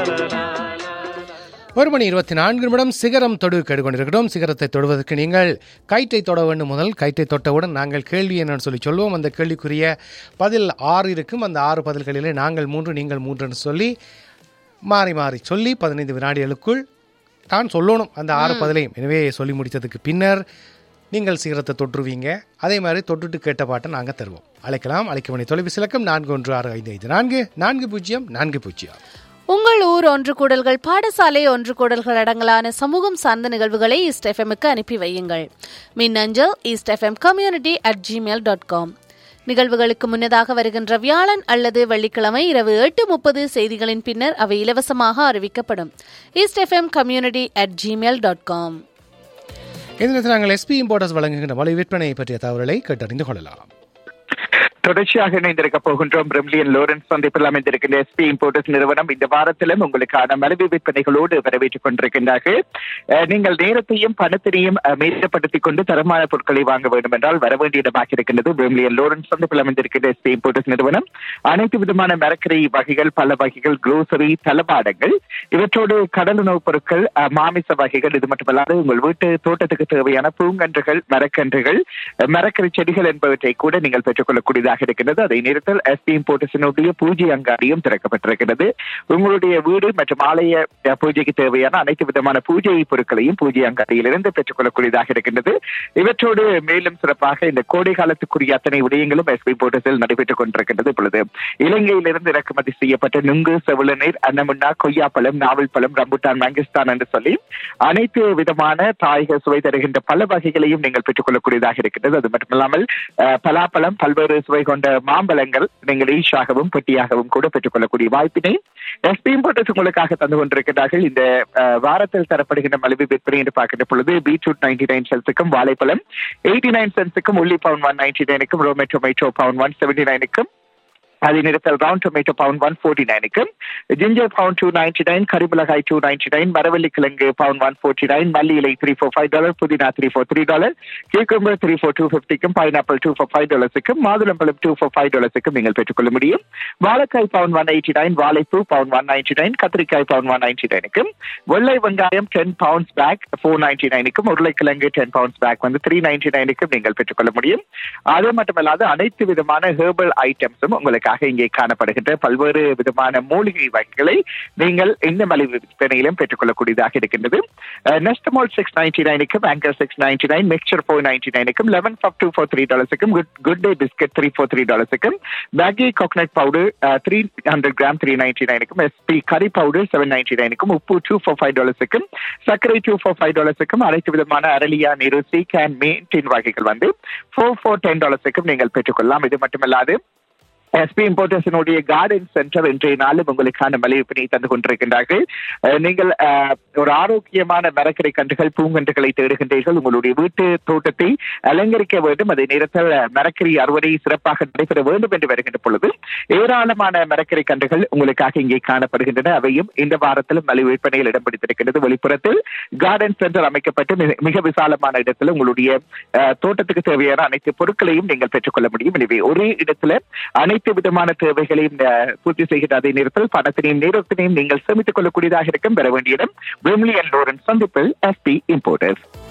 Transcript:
ஒரு மணி இருபத்தி நான்கு நிமிடம் சிகரம் தொடு கேட்டுக்கொண்டிருக்கிறோம் சிகரத்தை தொடுவதற்கு நீங்கள் கயிற்றை தொட வேண்டும் முதல் கயிற்றை தொட்டவுடன் நாங்கள் கேள்வி என்னன்னு சொல்லி சொல்லுவோம் அந்த கேள்விக்குரிய பதில் ஆறு இருக்கும் அந்த ஆறு பதில்களிலே நாங்கள் மூன்று நீங்கள் மூன்றுன்னு சொல்லி மாறி மாறி சொல்லி பதினைந்து வினாடிகளுக்குள் தான் சொல்லணும் அந்த ஆறு பதிலையும் எனவே சொல்லி முடித்ததுக்கு பின்னர் நீங்கள் சிகரத்தை தொற்றுவீங்க அதே மாதிரி தொட்டுட்டு கேட்ட பாட்டை நாங்கள் தருவோம் அழைக்கலாம் அழைக்க வேண்டிய தொலைபேசி இலக்கம் நான்கு ஒன்று ஆறு ஐந்து ஐந்து நான்கு நான்கு பூஜ்ஜியம் நான்கு பூஜ்ஜியம் உங்கள் ஊர் ஒன்று கூடல்கள் பாடசாலை ஒன்று கூடல்கள் அடங்கலான சமூகம் சார்ந்த நிகழ்வுகளை ஈஸ்ட் எஃப்எம்க்கு அனுப்பி வையுங்கள் மின்னஞ்சல் East FM community at Gmail dot com நிகழ்வுகளுக்கு முன்னதாக வருகின்ற வியாழன் அல்லது வெள்ளிக்கிழமை இரவு எட்டு முப்பது செய்திகளின் பின்னர் அவை இலவசமாக அறிவிக்கப்படும் East FM community at Gmail dot com இந்த நேரத்தில் நாங்கள் எஸ்பி இம்போர்ட்டர்ஸ் வழங்குகின்ற மலை விற்பனை பற்றிய தகவல்களை கேட்டறிந்து கொள்ளலாம் தொடர்ச்சியாக இணைந்திருக்க போகின்றோம் பிரிம்லியன் லோரன்ஸ் சந்திப்பில் அமைந்திருக்கின்ற எஸ்பி இம்போர்ட்டர்ஸ் நிறுவனம் இந்த வாரத்திலும் உங்களுக்கான மலிவு விற்பனைகளோடு வரவேற்றுக் கொண்டிருக்கின்றார்கள் அஹ், நீங்கள் நேரத்தையும் பணத்தினையும் அஹ், மீதப்படுத்திக் கொண்டு தரமான பொருட்களை வாங்க வேண்டும் என்றால் வர வேண்டிய இடமாக இருக்கின்றது பிரிம்லியன் லோரன்ஸ் சந்திப்பில் அமைந்திருக்கின்ற எஸ்பி இம்போர்ட்டர்ஸ் நிறுவனம் அனைத்து விதமான மரக்கரை வகைகள் பல வகைகள் குரோசரி தளபாடங்கள் இவற்றோடு கடல் உணவுப் பொருட்கள் அஹ், மாமிச வகைகள் இது மட்டுமல்லாது உங்கள் வீட்டு தோட்டத்துக்கு தேவையான பூங்கன்றுகள் மரக்கன்றுகள் அஹ், மரக்கறி செடிகள் என்பவற்றை கூட நீங்கள் பெற்றுக்கொள்ளக்கூடியதாக இருக்கின்றது அதே நேரத்தில் எஸ்பி இம்போர்ட்டர்ஸினுடைய பூஜை அங்காடியும் திறக்கப்பட்டிருக்கிறது உங்களுடைய வீடு மற்றும் ஆலய அஹ், பூஜைக்கு தேவையான அனைத்து விதமான பூஜை பொருட்களையும் பூஜை அங்காடியிலிருந்து பெற்றுக்கொள்ளக்கூடியதாக இருக்கின்றது இவற்றோடு மேலும் சிறப்பாக இந்த கோடை காலத்துக்குரிய அத்தனை விடயங்களும் எஸ்பி போர்ட்டஸில் நடைபெற்றுக் கொண்டிருக்கின்றது இப்பொழுது இலங்கையிலிருந்து இறக்குமதி செய்யப்பட்ட நுங்கு செவிளநீர் அன்னமுன்னா கொய்யாப்பழம் நாவல் பழம் ரம்புட்டான் மேங்கிஸ்தான் என்று சொல்லி அனைத்து விதமான தாயக சுவை தருகின்ற பல வகைகளையும் நீங்கள் பெற்றுக்கொள்ளக்கூடியதாக இருக்கின்றது அது மட்டுமல்லாமல் அஹ், பலாப்பழம் பல்வேறு சுவை கொண்ட மாம்பழங்கள் நீங்கள் ஈஷாகவும் பெட்டியாகவும் கூட பெற்றுக்கொள்ளக்கூடிய வாய்ப்பினை எஸ்பி இம்போர்ட்டர்ஸ் உங்களுக்காக தந்து கொண்டிருக்கிறார்கள் இந்த அஹ், வாரத்தில் தரப்படுகின்ற மலிவு விற்பனை என்று பார்க்கின்ற பொழுது பீட்ரூட் நைன்டி நைன் சென்ஸுக்கும் வாழைப்பழம் எயிட்டி நைன் சென்ஸுக்கும் உள்ளி பவுன் ஒன் நைன்டி நைனுக்கும் Roma tomato pound one seventy நைனுக்கும் அதே நேரத்தில் round tomato pound one forty நைனுக்கும் ginger pound two ninety nine கரிமிளகாய் டூ நைன்டி நைன் மரவள்ளி கிழங்கு பவுன் ஒன் ஃபோர்ட்டி நைன் மல்லி இலை த்ரீ ஃபோர் ஃபைவ் டாலர் புதினா three four three dollar cucumber three four two ஃபிஃப்டிக்கும் பைனாப்பிள் டூ ஃபோர் ஃபைவ் டாலர்ஸுக்கும் மாதுளம்பழம் டூ ஃபோர் ஃபைவ் டாலர்ஸுக்கும் நீங்கள் பெற்றுக்கொள்ள முடியும் வாழைக்காய் பவுன் ஒன் எயிட்டி நைன் வாழைப்பூ பவுன் ஒன் நைன்டி நைன் கத்திரிக்காய் பவுன் ஒன் நைன்டி நைனுக்கும் வெள்ளை வெங்காயம் ten pounds pack four ninety நைனுக்கும் உருளைக்கிழங்கு டென் பவுண்ட்ஸ் பேக் வந்து த்ரீ நைன்டி நைனுக்கும் நீங்கள் பெற்றுக்கொள்ள முடியும் அது மட்டுமல்லாது அனைத்து விதமான ஹெர்பல் ஐட்டம்ஸும் உங்களுக்காக இங்கே காணப்படுகின்ற பல்வேறு விதமான மூலிகை வகைகளை நீங்கள் இந்த மலிவு விற்பனையிலும் பெற்றுக்கொள்ளக்கூடியதாக இருக்கின்றது நெஸ்டமால் சிக்ஸ் நைன்டி நைனுக்கும் Anchor six ninety nine mixture four ninety நைனுக்கும் லெவன் ஃபப் டூ ஃபோர் த்ரீ டாலர்ஸுக்கும் good good day biscuit three four three டாலர்ஸுக்கும் பேக்கி coconut powder three hundred gram three ninety நைனுக்கும் SP curry powder seven ninety நைனுக்கும் உப்பு two four five டாலர்ஸுக்கும் சர்க்கரை two four five டாலர்ஸுக்கும் அனைத்து விதமான அரளியா நிறு சீக் மீன் வகைகள் வந்து ஃபோர் ஃபோர் டென் டாலர்ஸுக்கும் நீங்கள் பெற்றுக்கொள்ளலாம் இது மட்டுமல்லாது எஸ்பி இம்போர்ட்டர்ஸினுடைய கார்டன் சென்டர் இன்றைய நாளும் உங்களுக்கான மலிவிப்பினை தந்து கொண்டிருக்கின்றார்கள் அஹ், நீங்கள் அஹ், ஒரு ஆரோக்கியமான மரக்கரை கன்றுகள் பூங்கன்றுகளை தேடுகின்றீர்கள் உங்களுடைய வீட்டு தோட்டத்தை அலங்கரிக்க வேண்டும் அதே நேரத்தில் மரக்கறி அறுவடை சிறப்பாக நடைபெற வேண்டும் என்று வருகின்ற பொழுது ஏராளமான மரக்கரை கன்றுகள் உங்களுக்காக இங்கே காணப்படுகின்றன அவையும் இந்த வாரத்திலும் மலிவு விற்பனையில் இடம் பிடித்திருக்கிறது வெளிப்புறத்தில் கார்டன் சென்டர் அமைக்கப்பட்டு மிக- மிக விசாலமான இடத்தில் உங்களுடைய அஹ், தோட்டத்துக்கு தேவையான அனைத்து பொருட்களையும் நீங்கள் பெற்றுக்கொள்ள முடியும் எனவே ஒரே இடத்துல அனைத்து விதமான தேவைகளையும் அஹ், பூர்த்தி செய்கிற அதே நேரத்தில் பணத்தினையும் நேரத்தினையும் நீங்கள் சேமித்துக் கொள்ளக்கூடியதாக இருக்கும் பெற வேண்டிய இடம் விம்லி அண்ட் லோரன்ஸ் சந்திப்பில் எஸ்பி இம்போர்ட்டர்ஸ்